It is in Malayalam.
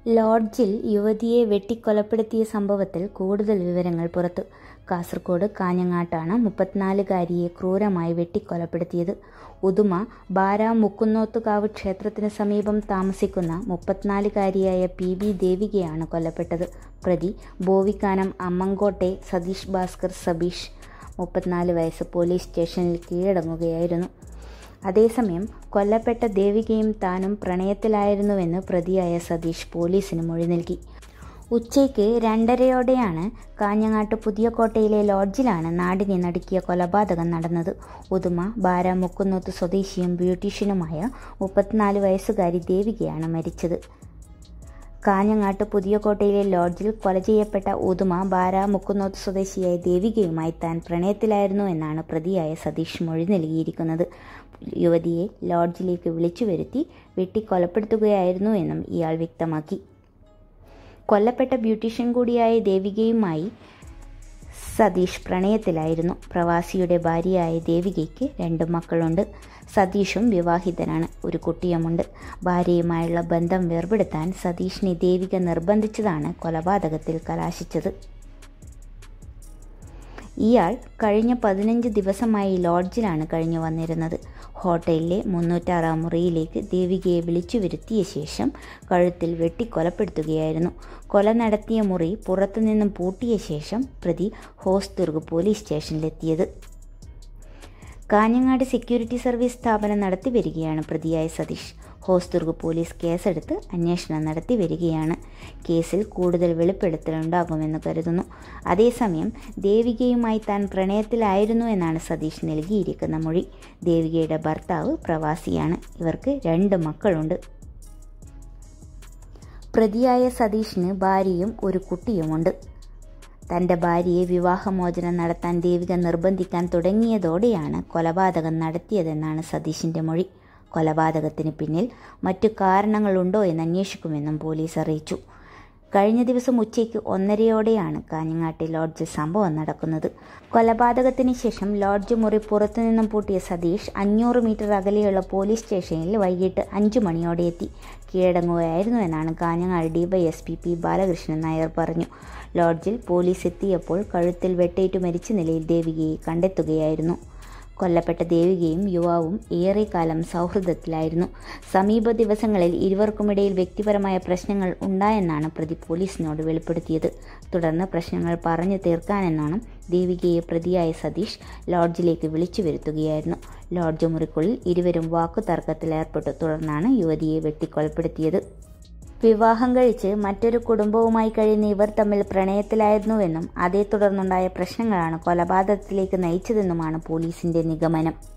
ലോഡ്ജിൽ യുവതിയെ വെട്ടിക്കൊലപ്പെടുത്തിയ സംഭവത്തിൽ കൂടുതൽ വിവരങ്ങൾ പുറത്തു കാസർഗോഡ് കാഞ്ഞങ്ങാട്ടാണ് മുപ്പത്തിനാലുകാരിയെ ക്രൂരമായി വെട്ടിക്കൊലപ്പെടുത്തിയത് ഉദുമ ബാര മുക്കുന്നോത്തുകാവ് ക്ഷേത്രത്തിന് സമീപം താമസിക്കുന്ന മുപ്പത്തിനാലുകാരിയായ പി ബി ദേവികയാണ് കൊല്ലപ്പെട്ടത് പ്രതി ബോവിക്കാനം അമ്മങ്കോട്ടെ സതീഷ് ഭാസ്കർ സബീഷ് മുപ്പത്തിനാല് വയസ്സ് പോലീസ് സ്റ്റേഷനിൽ കീഴടങ്ങുകയായിരുന്നു അതേസമയം കൊല്ലപ്പെട്ട ദേവികയും താനും പ്രണയത്തിലായിരുന്നുവെന്ന് പ്രതിയായ സതീഷ് പോലീസിന് മൊഴി നൽകി ഉച്ചയ്ക്ക് രണ്ടരയോടെയാണ് കാഞ്ഞങ്ങാട്ട് പുതിയകോട്ടയിലെ ലോഡ്ജിലാണ് നാടിനെ നടുക്കിയ കൊലപാതകം നടന്നത് ഉദുമ ബാര മുക്കുന്നോത്ത് സ്വദേശിയും ബ്യൂട്ടീഷ്യനുമായ മുപ്പത്തിനാല് വയസ്സുകാരി ദേവികയാണ് മരിച്ചത് കാഞ്ഞങ്ങാട്ട് പുതിയകോട്ടയിലെ ലോഡ്ജിൽ കൊല ചെയ്യപ്പെട്ട ഉദുമ ബാര മുക്കുന്നോത്ത് സ്വദേശിയായ ദേവികയുമായി താൻ പ്രണയത്തിലായിരുന്നു എന്നാണ് പ്രതിയായ സതീഷ് മൊഴി നൽകിയിരിക്കുന്നത് യുവതിയെ ലോഡ്ജിലേക്ക് വിളിച്ചു വരുത്തി വെട്ടിക്കൊലപ്പെടുത്തുകയായിരുന്നു എന്നും ഇയാൾ വ്യക്തമാക്കി കൊല്ലപ്പെട്ട ബ്യൂട്ടീഷ്യൻ കൂടിയായ ദേവികയുമായി സതീഷ് പ്രണയത്തിലായിരുന്നു പ്രവാസിയുടെ ഭാര്യയായ ദേവികയ്ക്ക് രണ്ട് മക്കളുണ്ട് സതീഷും വിവാഹിതനാണ് ഒരു കുട്ടിയുമുണ്ട് ഭാര്യയുമായുള്ള ബന്ധം വേർപെടുത്താൻ സതീഷിനെ ദേവിക നിർബന്ധിച്ചതാണ് കൊലപാതകത്തിൽ കലാശിച്ചത് ഇയാൾ കഴിഞ്ഞ പതിനഞ്ച് ദിവസമായി ലോഡ്ജിലാണ് കഴിഞ്ഞു വന്നിരുന്നത് ഹോട്ടലിലെ മുന്നൂറ്റാറാം മുറിയിലേക്ക് ദേവികയെ വിളിച്ചു വരുത്തിയ ശേഷം കഴുത്തിൽ വെട്ടിക്കൊലപ്പെടുത്തുകയായിരുന്നു കൊല നടത്തിയ മുറി പുറത്തുനിന്നും പൂട്ടിയ ശേഷം പ്രതി ഹോസ്ദുർഗ് പോലീസ് സ്റ്റേഷനിലെത്തിയത് കാഞ്ഞങ്ങാട് സെക്യൂരിറ്റി സർവീസ് സ്ഥാപനം നടത്തി വരികയാണ് പ്രതിയായ സതീഷ് ഹോസ്ദുർഗ് പോലീസ് കേസെടുത്ത് അന്വേഷണം നടത്തി വരികയാണ് കേസിൽ കൂടുതൽ വെളിപ്പെടുത്തലുണ്ടാകുമെന്ന് കരുതുന്നു അതേസമയം ദേവികയുമായി താൻ പ്രണയത്തിലായിരുന്നു എന്നാണ് സതീഷ് നൽകിയിരിക്കുന്ന മൊഴി ദേവികയുടെ ഭർത്താവ് പ്രവാസിയാണ് ഇവർക്ക് രണ്ട് മക്കളുണ്ട് പ്രതിയായ സതീഷിന് ഭാര്യയും ഒരു കുട്ടിയുമുണ്ട് തൻ്റെ ഭാര്യയെ വിവാഹമോചനം നടത്താൻ ദേവിക നിർബന്ധിക്കാൻ തുടങ്ങിയതോടെയാണ് കൊലപാതകം നടത്തിയതെന്നാണ് സതീഷിൻ്റെ മൊഴി കൊലപാതകത്തിന് പിന്നിൽ മറ്റു കാരണങ്ങളുണ്ടോ എന്ന് അന്വേഷിക്കുമെന്നും പോലീസ് അറിയിച്ചു കഴിഞ്ഞ ദിവസം ഉച്ചയ്ക്ക് ഒന്നരയോടെയാണ് കാഞ്ഞങ്ങാട്ടെ ലോഡ്ജിൽ സംഭവം നടക്കുന്നത് കൊലപാതകത്തിന് ശേഷം ലോഡ്ജ് മുറി പുറത്തുനിന്നും പൂട്ടിയ സതീഷ് അഞ്ഞൂറ് മീറ്റർ അകലെയുള്ള പോലീസ് സ്റ്റേഷനിൽ വൈകിട്ട് അഞ്ചു മണിയോടെ എത്തി കീഴടങ്ങുകയായിരുന്നു എന്നാണ് കാഞ്ഞങ്ങാട് ഡിവൈഎസ്പി പി ബാലകൃഷ്ണൻ നായർ പറഞ്ഞു ലോഡ്ജിൽ പോലീസ് എത്തിയപ്പോൾ കഴുത്തിൽ വെട്ടേറ്റു മരിച്ച നിലയിൽ ദേവികയെ കണ്ടെത്തുകയായിരുന്നു കൊല്ലപ്പെട്ട ദേവികയും യുവാവും ഏറെക്കാലം സൗഹൃദത്തിലായിരുന്നു സമീപ ദിവസങ്ങളിൽ ഇരുവർക്കുമിടയിൽ വ്യക്തിപരമായ പ്രശ്നങ്ങൾ ഉണ്ടായെന്നാണ് പ്രതി പോലീസിനോട് വെളിപ്പെടുത്തിയത് തുടർന്ന് പ്രശ്നങ്ങൾ പറഞ്ഞു തീർക്കാനെന്നോണം ദേവികയെ പ്രതിയായ സതീഷ് ലോഡ്ജിലേക്ക് വിളിച്ചു വരുത്തുകയായിരുന്നു ലോഡ്ജ് മുറിക്കുള്ളിൽ ഇരുവരും വാക്കുതർക്കത്തിലേർപ്പെട്ടു തുടർന്നാണ് യുവതിയെ വെട്ടിക്കൊലപ്പെടുത്തിയത് വിവാഹം കഴിച്ച് മറ്റൊരു കുടുംബവുമായി കഴിയുന്ന ഇവർ തമ്മിൽ പ്രണയത്തിലായിരുന്നുവെന്നും അതേ തുടർന്നുണ്ടായ പ്രശ്നങ്ങളാണ് കൊലപാതകത്തിലേക്ക് നയിച്ചതെന്നുമാണ് പോലീസിന്റെ നിഗമനം